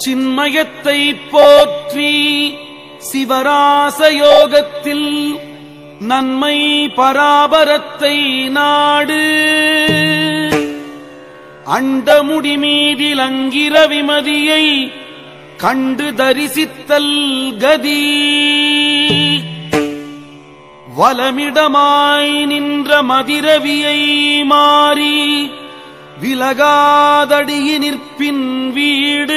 சின்மயத்தை போற்றி சிவராசயோகத்தில் நன்மை பராபரத்தை நாடு அண்டமுடி மீதில் அங்கிர விமதியை கண்டு தரிசித்தல் கதி வலமிடமாய் நின்ற மதிரவியை மாறி விலகாதடியி நிற்பின் வீடு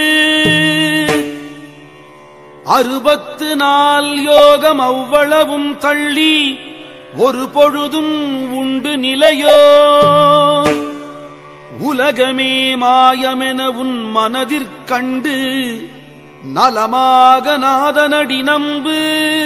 அறுபத்து நாள் யோகம் அவ்வளவும் தள்ளி ஒரு பொழுதும் உண்டு நிலையோ உலகமே மாயமென உன் மனதிற்கண்டு நலமாக நாதனடி நம்பு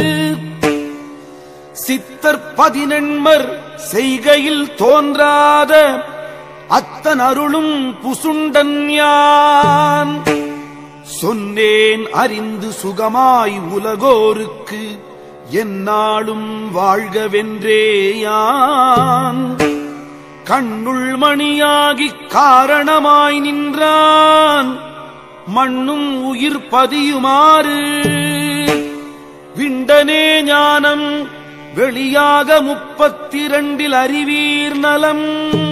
சித்தர் பதினெண்மர் செய்கையில் தோன்றாத அத்தன் அருளும் புசுண்டன் யான் சொன்னேன் அறிந்து சுகமாய் உலகோருக்கு எந்நாளும் வாழ்கவென்றே யான் கண்ணுள் மணியாகிக் காரணமாய் நின்றான் மண்ணும் உயிர் பதியுமாறு விண்டனே ஞானம் வெளியாக முப்பத்திரண்டில் அறிவீர் நலம்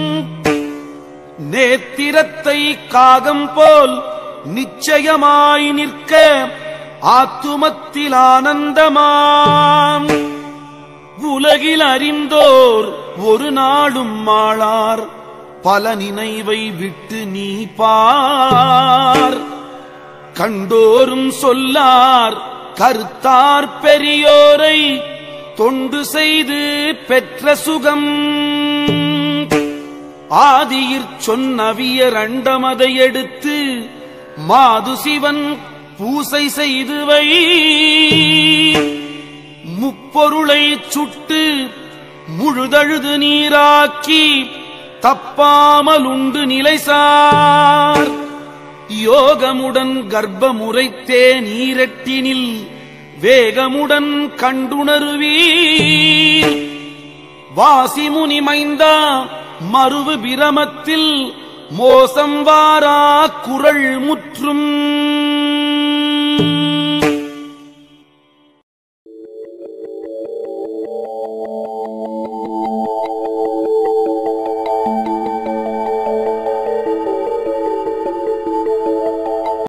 நேத்திரத்தை காகம் போல் நிச்சயமாய் நிற்க ஆத்துமத்தில் ஆனந்தமாம் உலகில் அறிந்தோர் ஒரு நாளும் மாளார் பல நினைவை விட்டு நீ பார் கண்டோரும் சொல்லார் கருத்தார் பெரியோரை தொண்டு செய்து பெற்ற சுகம் ஆதியிற் சொன்னவியர் அண்டமதை எடுத்து மாது சிவன் பூசை செய்து வை முப்பொருளை சுட்டு முழுதழுது நீராக்கி தப்பாமல் உண்டு நிலைசார் யோகமுடன் கர்ப்பமுறைத்தே நீரட்டினில் வேகமுடன் கண்டுணருவீர் வாசிமுனி மைந்தா மறுவு பிரமத்தில் மோசம் வாரா குரல் முற்றும்